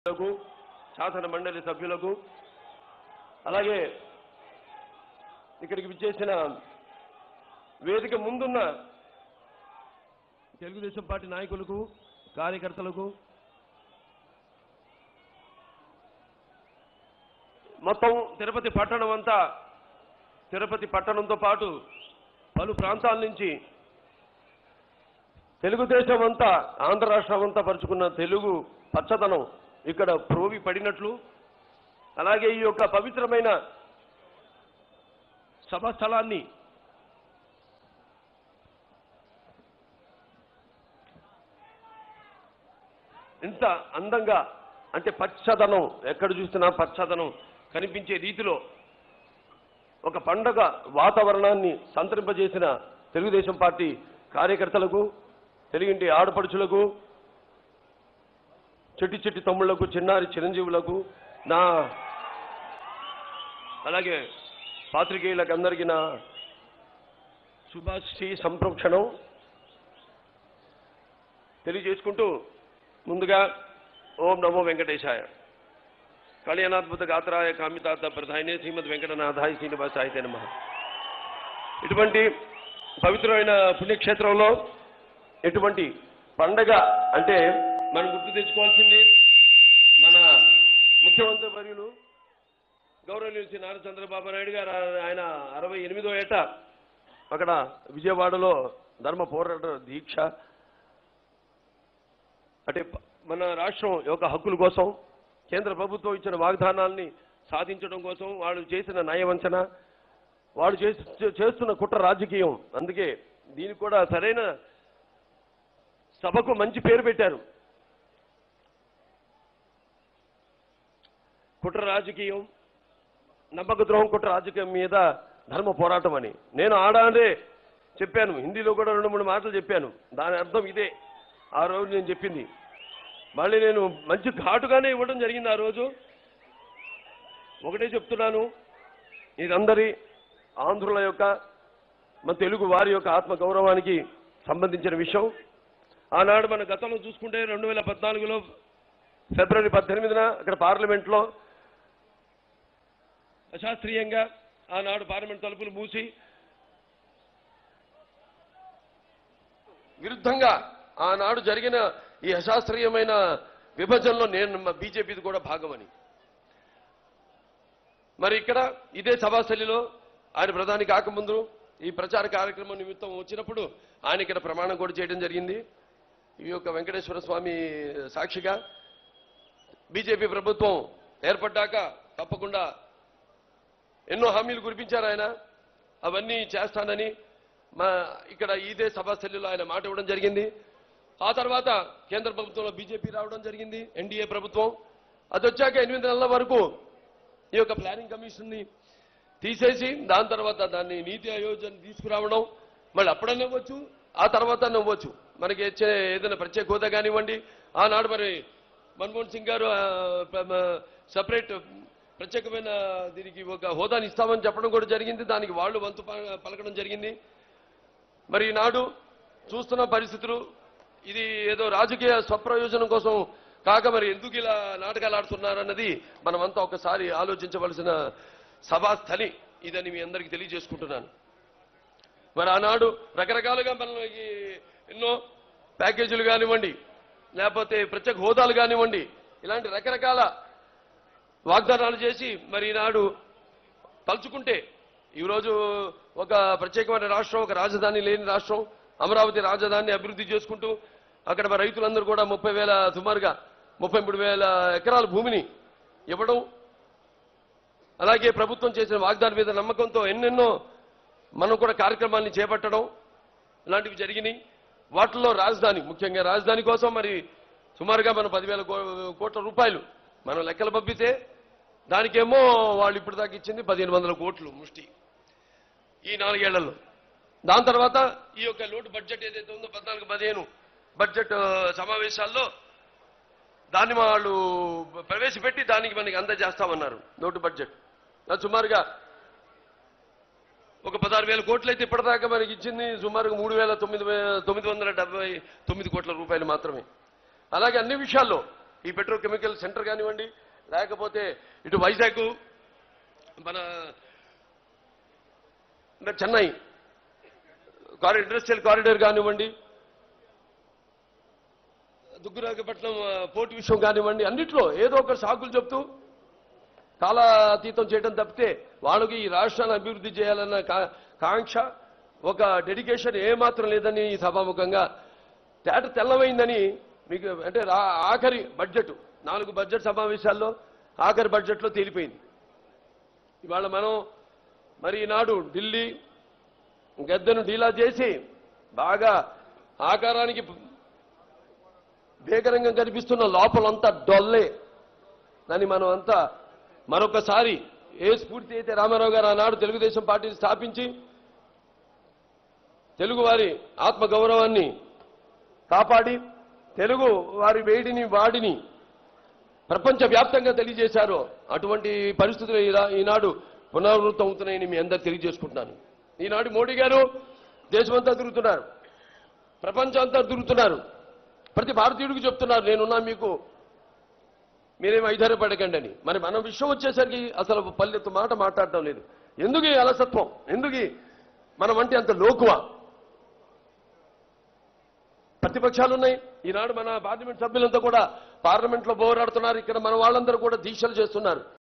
సభ్యులకు శాసన మండలి సభ్యులకు అలాగే ఇక్కడికి విచ్చేసిన వేదిక ముందున్న తెలుగుదేశం పార్టీ నాయకులకు కార్యకర్తలకు మొత్తం తిరుపతి పట్టణం అంతా తిరుపతి పట్టణంతో పాటు పలు ప్రాంతాల నుంచి తెలుగుదేశం అంతా ఆంధ్ర రాష్ట్రం అంతా పరుచుకున్న తెలుగు పచ్చదనం ఇక్కడ ప్రోవి పడినట్లు అలాగే ఈ యొక్క పవిత్రమైన సభా స్థలాన్ని ఇంత అందంగా అంటే పచ్చదనం ఎక్కడ చూసినా పచ్చదనం కనిపించే రీతిలో ఒక పండగ వాతావరణాన్ని సంతరింపజేసిన తెలుగుదేశం పార్టీ కార్యకర్తలకు తెలుగింటి ఆడపడుచులకు చెట్టి చెట్టి తమ్ముళ్లకు చిన్నారి చిరంజీవులకు నా అలాగే పాత్రికేయులకు అందరికీ నా శుభాశ్రీ సంప్రోక్షణం తెలియజేసుకుంటూ ముందుగా ఓం నమో వెంకటేశాయ కళ్యాణాద్భుత గాత్రాయ కామితార్థ ప్రధానే శ్రీమద్ వెంకటనాథాయ శ్రీనివాసాయ నమ ఇటువంటి పవిత్రమైన పుణ్యక్షేత్రంలో ఎటువంటి పండగ అంటే మనం గుర్తు తెచ్చుకోవాల్సింది మన ముఖ్యమంత్రి వర్యులు గౌరవనీయులు శ్రీ నారా చంద్రబాబు నాయుడు గారు ఆయన అరవై ఎనిమిదో ఏట అక్కడ విజయవాడలో ధర్మ పోరాట దీక్ష అంటే ప- మన రాష్ట్రం యొక్క హక్కుల కోసం కేంద్ర ప్రభుత్వం ఇచ్చిన వాగ్దానాల్ని సాధించడం కోసం వాళ్ళు చేసిన నయవంచన వాళ్ళు చేసి చే- చేస్తున్న కుట్ర రాజకీయం అందుకే దీనికి కూడా సరైన సభకు మంచి పేరు పెట్టారు కుట్ర రాజకీయం నమ్మక ద్రోహం కుట్ర రాజకీయం మీద ధర్మ పోరాటం అని నేను ఆడానే చెప్పాను హిందీలో కూడా రెండు మూడు మాటలు చెప్పాను దాని అర్థం ఇదే ఆ రోజు నేను చెప్పింది మళ్ళీ నేను మంచి ఘాటుగానే ఇవ్వడం జరిగింది ఆ రోజు ఒకటే చెప్తున్నాను ఇదందరి ఆంధ్రుల యొక్క మన తెలుగు వారి యొక్క ఆత్మ గౌరవానికి సంబంధించిన విషయం ఆనాడు మన గతంలో చూసుకుంటే రెండు వేల పద్నాలుగులో ఫిబ్రవరి పద్దెనిమిదిన అక్కడ పార్లమెంట్లో అశాస్త్రీయంగా ఆనాడు పార్లమెంట్ తలుపులు మూసి విరుద్ధంగా ఆనాడు జరిగిన ఈ అశాస్త్రీయమైన విభజనలో నేను బీజేపీది కూడా భాగమని మరి ఇక్కడ ఇదే సభాశైలిలో ఆయన ప్రధాని కాకముందు ఈ ప్రచార కార్యక్రమం నిమిత్తం వచ్చినప్పుడు ఆయన ఇక్కడ ప్రమాణం కూడా చేయడం జరిగింది ఈ యొక్క వెంకటేశ్వర స్వామి సాక్షిగా బీజేపీ ప్రభుత్వం ఏర్పడ్డాక తప్పకుండా ఎన్నో హామీలు కురిపించారు ఆయన అవన్నీ చేస్తానని మా ఇక్కడ ఇదే సభాశైలిలో ఆయన మాట ఇవ్వడం జరిగింది ఆ తర్వాత కేంద్ర ప్రభుత్వంలో బీజేపీ రావడం జరిగింది ఎన్డీఏ ప్రభుత్వం అది వచ్చాక ఎనిమిది నెలల వరకు ఈ యొక్క ప్లానింగ్ కమిషన్ ని తీసేసి దాని తర్వాత దాన్ని నీతి ఆయోజన తీసుకురావడం మళ్ళీ అప్పుడన్నా ఇవ్వచ్చు ఆ తర్వాత ఇవ్వచ్చు మనకి ఇచ్చే ఏదైనా ప్రత్యేక హోదా కానివ్వండి ఆనాడు మరి మన్మోహన్ సింగ్ గారు సపరేట్ ప్రత్యేకమైన దీనికి ఒక హోదాని ఇస్తామని చెప్పడం కూడా జరిగింది దానికి వాళ్ళు వంతు ప- పలకడం జరిగింది మరి ఈనాడు చూస్తున్న పరిస్థితులు ఇది ఏదో రాజకీయ స్వప్రయోజనం కోసం కాక మరి ఎందుకు ఇలా నాటకాలు ఆడుతున్నారన్నది మనమంతా ఒకసారి ఆలోచించవలసిన సభాస్థలి ఇదని మీ అందరికీ తెలియజేసుకుంటున్నాను మరి ఆనాడు రకరకాలుగా మనకి ఎన్నో ప్యాకేజీలు కానివ్వండి లేకపోతే ప్రత్యేక హోదాలు కానివ్వండి ఇలాంటి రకరకాల వాగ్దానాలు చేసి మరి ఈనాడు తలుచుకుంటే ఈరోజు ఒక ప్రత్యేకమైన రాష్ట్రం ఒక రాజధాని లేని రాష్ట్రం అమరావతి రాజధానిని అభివృద్ధి చేసుకుంటూ అక్కడ మన రైతులందరూ కూడా ముప్పై వేల సుమారుగా ముప్పై మూడు వేల ఎకరాల భూమిని ఇవ్వడం అలాగే ప్రభుత్వం చేసిన వాగ్దానం మీద నమ్మకంతో ఎన్నెన్నో మనం కూడా కార్యక్రమాన్ని చేపట్టడం ఇలాంటివి జరిగినాయి వాటిల్లో రాజధాని ముఖ్యంగా రాజధాని కోసం మరి సుమారుగా మనం పదివేల కో- కోట్ల రూపాయలు మనం లెక్కలు పంపితే దానికేమో వాళ్ళు ఇప్పుడు దాకా ఇచ్చింది పదిహేను వందల కోట్లు ముష్టి ఈ నాలుగేళ్లలో దాని తర్వాత ఈ యొక్క లోటు బడ్జెట్ ఏదైతే ఉందో పద్నాలుగు పదిహేను బడ్జెట్ ఆ, సమావేశాల్లో దాన్ని వాళ్ళు ప్రవేశపెట్టి దానికి మనకి అందజేస్తామన్నారు నోటు బడ్జెట్ అది సుమారుగా ఒక పదహారు వేల కోట్లు అయితే ఇప్పటిదాకా మనకి ఇచ్చింది సుమారుగా మూడు వేల తొమ్మిది వే- తొమ్మిది వందల డెబ్బై తొమ్మిది కోట్ల రూపాయలు మాత్రమే అలాగే అన్ని విషయాల్లో ఈ పెట్రోకెమికల్ సెంటర్ కానివ్వండి లేకపోతే ఇటు వైజాగ్ మన అంటే చెన్నై కారి ఇండస్ట్రియల్ కారిడార్ కానివ్వండి దుగ్గురాగపట్నం ఆ, పోర్టు విషయం కానివ్వండి అన్నిట్లో ఏదో ఒక సాకులు చెప్తూ కాలాతీతం చేయడం తప్పితే వాళ్ళకి ఈ రాష్ట్రాన్ని అభివృద్ధి చేయాలన్న కా- కాంక్ష ఒక డెడికేషన్ ఏమాత్రం లేదని ఈ సభాముఖంగా తేట తెల్లమైందని మీకు అంటే రా- ఆఖరి బడ్జెట్ నాలుగు బడ్జెట్ సమావేశాల్లో ఆఖరి బడ్జెట్లో తేలిపోయింది ఇవాళ మనం మరి ఈనాడు ఢిల్లీ గద్దెను డీలా చేసి బాగా ఆకారానికి భీకరంగా కనిపిస్తున్న లోపలంతా డొల్లే దాన్ని మనం అంతా మరొకసారి ఏ స్ఫూర్తి అయితే రామారావు గారు ఆనాడు తెలుగుదేశం పార్టీని స్థాపించి తెలుగు వారి ఆత్మ గౌరవాన్ని కాపాడి తెలుగు వారి వేడిని వాడిని ప్రపంచవ్యాప్తంగా తెలియజేశారో అటువంటి పరిస్థితులు ఈరా- ఈనాడు పునరావృతం అవుతున్నాయని మీ అందరు తెలియజేసుకుంటున్నాను ఈనాడు మోడీ గారు దేశమంతా తిరుగుతున్నారు ప్రపంచం అంతా తిరుగుతున్నారు ప్రతి భారతీయుడికి చెప్తున్నారు నేనున్నా మీకు మీరేం ఐదారపడకండి అని మరి మన విషయం వచ్చేసరికి అసలు పల్లెత్తు మాట మాట్లాడటం లేదు ఎందుకు ఈ అలసత్వం ఎందుకు ఈ మనం అంటే అంత లోకువా ప్రతిపక్షాలు ఉన్నాయి ఈనాడు మన పార్లమెంట్ సభ్యులంతా కూడా పార్లమెంట్లో పోరాడుతున్నారు ఇక్కడ మన వాళ్ళందరూ కూడా దీక్షలు చేస్తున్నారు